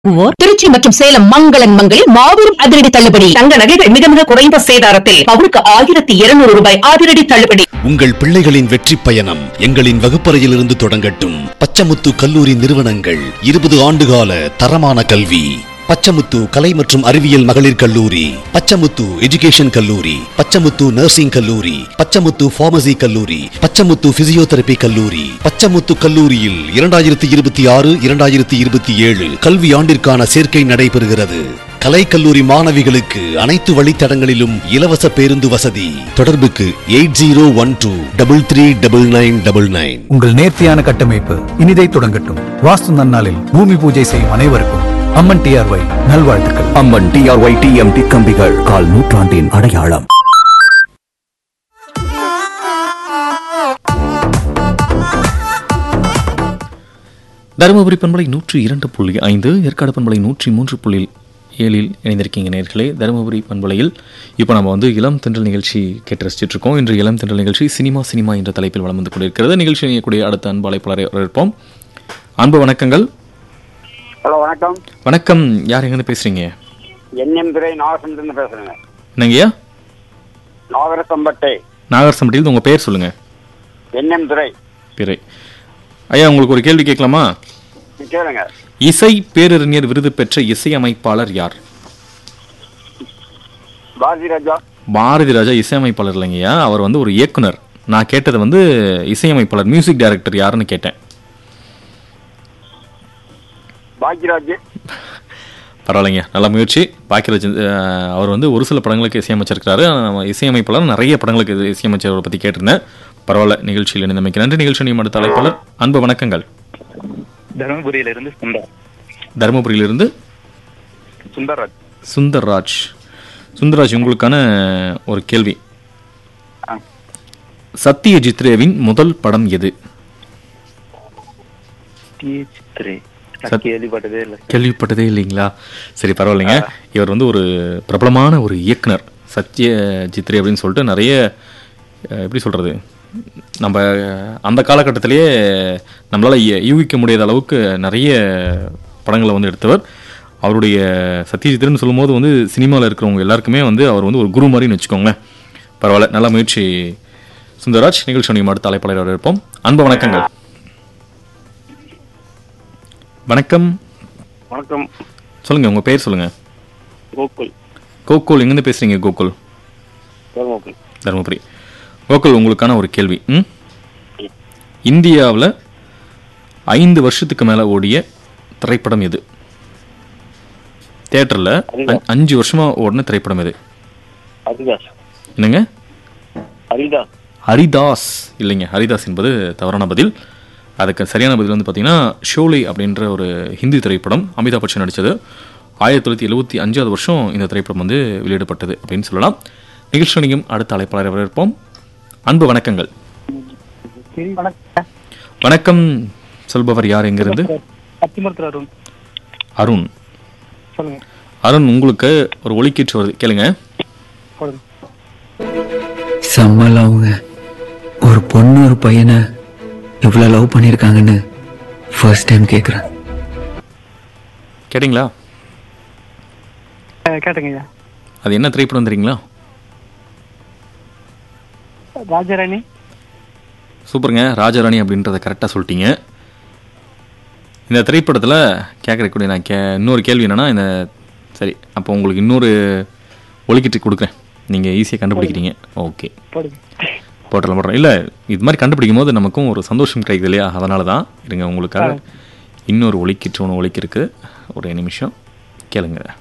வழங்குவோர் திருச்சி மற்றும் சேலம் மங்களன் மங்களில் மாபெரும் அதிரடி தள்ளுபடி தங்க நகைகள் மிக மிக குறைந்த சேதாரத்தில் பவுனுக்கு ஆயிரத்தி இருநூறு ரூபாய் அதிரடி தள்ளுபடி உங்கள் பிள்ளைகளின் வெற்றி பயணம் எங்களின் வகுப்பறையிலிருந்து தொடங்கட்டும் பச்சமுத்து கல்லூரி நிறுவனங்கள் இருபது ஆண்டுகால தரமான கல்வி பச்சமுத்து கலை மற்றும் அறிவியல் மகளிர் கல்லூரி பச்சமுத்து எஜுகேஷன் கல்லூரி பச்சமுத்து நர்சிங் கல்லூரி பச்சமுத்து பார்மசி கல்லூரி பச்சமுத்து பிசியோதெரபி கல்லூரி பச்சமுத்து கல்லூரியில் இரண்டாயிரத்தி இருபத்தி ஆறு இரண்டாயிரத்தி இருபத்தி ஏழு கல்வி ஆண்டிற்கான சேர்க்கை நடைபெறுகிறது கலைக்கல்லூரி மாணவிகளுக்கு அனைத்து வழித்தடங்களிலும் இலவச பேருந்து வசதி தொடர்புக்கு eight zero one two double three double nine double nine உங்கள் நேர்த்தியான கட்டமைப்பு இனிதை தொடங்கட்டும் வாஸ்து நன்னாளில் பூமி பூஜை செய்யும் அனைவருக்கும் அம்மன் டிஆர்ஒய் நல்வாழ்த்துக்கள் அம்மன் டிஆர்ஒய் டிஎம்டி கம்பிகள் கால் நூற்றாண்டின் அடையாளம் தருமபுரி பண்பலை நூற்றி இரண்டு புள்ளி ஐந்து ஏற்காடு பண்பலை நூற்றி மூன்று புள்ளி ஏழில் இணைந்திருக்கீங்க நேர்களே தருமபுரி பண்பலையில் இப்போ நம்ம வந்து இளம் தென்றல் நிகழ்ச்சி கேட்டு ரசிச்சுட்டு இருக்கோம் இன்று இளம் தென்றல் நிகழ்ச்சி சினிமா சினிமா என்ற தலைப்பில் வளம் வந்து கொண்டிருக்கிறது நிகழ்ச்சி இணையக்கூடிய அடுத்த அன்பு அழைப்பாளரை வரவேற்போம் அன்பு வணக்கங்கள் ஹலோ வணக்கம் வணக்கம் யார் எங்கேருந்து பேசுறீங்க என்எம் துரை நாகசந்திரன் பேசுறேங்க என்னங்கய்யா நாகரசம்பட்டை நாகர்சம்பட்டியில் உங்கள் பேர் சொல்லுங்கள் என்எம் துரை பிறை ஐயா உங்களுக்கு ஒரு கேள்வி கேட்கலாமா கேளுங்க இசை பேரறிஞர் விருது பெற்ற இசையமைப்பாளர் யார் பாரதி ராஜா பாரதி ராஜா இசையமைப்பாளர் இல்லைங்கய்யா அவர் வந்து ஒரு இயக்குனர் நான் கேட்டது வந்து இசையமைப்பாளர் மியூசிக் டைரக்டர் யாருன்னு கேட்டேன் பாக்யராஜ் பரவாயில்லைங்க நல்ல முயற்சி பாக்கியராஜ் அஹ், அவர் வந்து ஒரு சில படங்களுக்கு இசையமைச்சிருக்காரு ஆனா, இசையமைப்பாளர் நிறைய படங்களுக்கு இது இசையமைச்சவரை பற்றி கேட்டிருந்தேன் பரவாயில்ல நிகழ்ச்சியில் இணைந்தமைக்கு நன்றி நிகழ்ச்சி நியமன தலைப்பாளர் அன்பு வணக்கங்கள் தருமபுரியிலிருந்து சுந்தர் தருமபுரியிலிருந்து சுந்தர்ராஜ் சுந்தர்ராஜ் சுந்தர்ராஜ் உங்களுக்கான ஒரு கேள்வி ஆ. சத்யஜித் ரேவின் முதல் படம் எது டி சித்ரே சத்- கேள்விப்பட்டதே இல்லை கேள்விப்பட்டதே இல்லைங்களா சரி பரவாயில்லைங்க இவர் வந்து ஒரு பிரபலமான ஒரு இயக்குனர் சத்ய ஜித்ரே அப்படின்னு சொல்லிட்டு நிறைய அஹ், எப்படி சொல்கிறது நம்ம அந்த காலகட்டத்திலேயே நம்மளால் யூகிக்க முடியாத அளவுக்கு நிறைய படங்களை வந்து எடுத்தவர் அவருடைய சத்யஜித்ரன்னு சொல்லும்போது வந்து சினிமாவில் இருக்கிறவங்க எல்லாருக்குமே வந்து அவர் வந்து ஒரு குரு மாதிரின்னு வச்சுக்கோங்களேன் பரவாயில்ல நல்ல முயற்சி சுந்தரராஜ் நிகழ்ச்சி நியமன அடுத்த அழைப்பாளர் வரவேற்போம் அன்பு வணக்கங்கள் வணக்கம் வணக்கம் சொல்லுங்க உங்க பேர் சொல்லுங்க கோகுல் கோகுல் எங்கேருந்து பேசுறீங்க கோகுல் தருமபுரி தருமபுரி கோகுல் உங்களுக்கான ஒரு கேள்வி ம் இந்தியாவில் ஐந்து வருஷத்துக்கு மேலே ஓடிய திரைப்படம் எது தேட்டரில் அஞ்சு வருஷமா ஓடின திரைப்படம் எது ஹரிதாஸ் என்னங்க ஹரிதாஸ் ஹரிதாஸ் இல்லைங்க ஹரிதாஸ் என்பது தவறான பதில் அதுக்கு சரியான பதில் வந்து பார்த்தீங்கன்னா ஷோலே அப்படின்ற ஒரு ஹிந்தி திரைப்படம் அமிதாப் பச்சன் நடித்தது ஆயிரத்தி தொள்ளாயிரத்தி எழுபத்தி அஞ்சாவது வருஷம் இந்த திரைப்படம் வந்து வெளியிடப்பட்டது அப்படின்னு சொல்லலாம் நிகழ்ச்சி நிலையம் அடுத்த அழைப்பாளரை வரவேற்போம் அன்பு வணக்கங்கள் வணக்கம் சொல்பவர் யார் எங்கிருந்து அத்திமரத்தில் அருண் அருண் சொல்லுங்க அருண் உங்களுக்கு ஒரு ஒலிக்கீற்று வருது கேளுங்க போடுங்க செம்ம லவ்ங்க ஒரு பொண்ணு ஒரு பையனை இவ்வளோ லவ் பண்ணியிருக்காங்கன்னு ஃபர்ஸ்ட் டைம் கேட்குறேன் கேட்டிங்களா கேட்டுங்கய்யா அது என்ன திரைப்படம் தெரியுங்களா ராஜாராணி சூப்பருங்க ராஜாராணி அப்படின்றத கரெக்டாக சொல்லிட்டீங்க இந்த திரைப்படத்தில் கேட்கறக்கூடிய நான் கே இன்னொரு கேள்வி என்னன்னா இந்த சரி அப்போ உங்களுக்கு இன்னொரு ஒலிக்கிட்டு கொடுக்குறேன் நீங்கள் ஈஸியாக கண்டுபிடிக்கிறீங்க ஓகே போடுங்க போட்டலாம் போடுறேன் இல்லை இது மாதிரி கண்டுபிடிக்கும் போது நமக்கும் ஒரு சந்தோஷம் கிடைக்குது இல்லையா அதனால தான் இருங்க உங்களுக்காக இன்னொரு ஒலிக்கிட்டு ஒன்று ஒலிக்கிருக்கு ஒரு நிமிஷம் கேளுங்க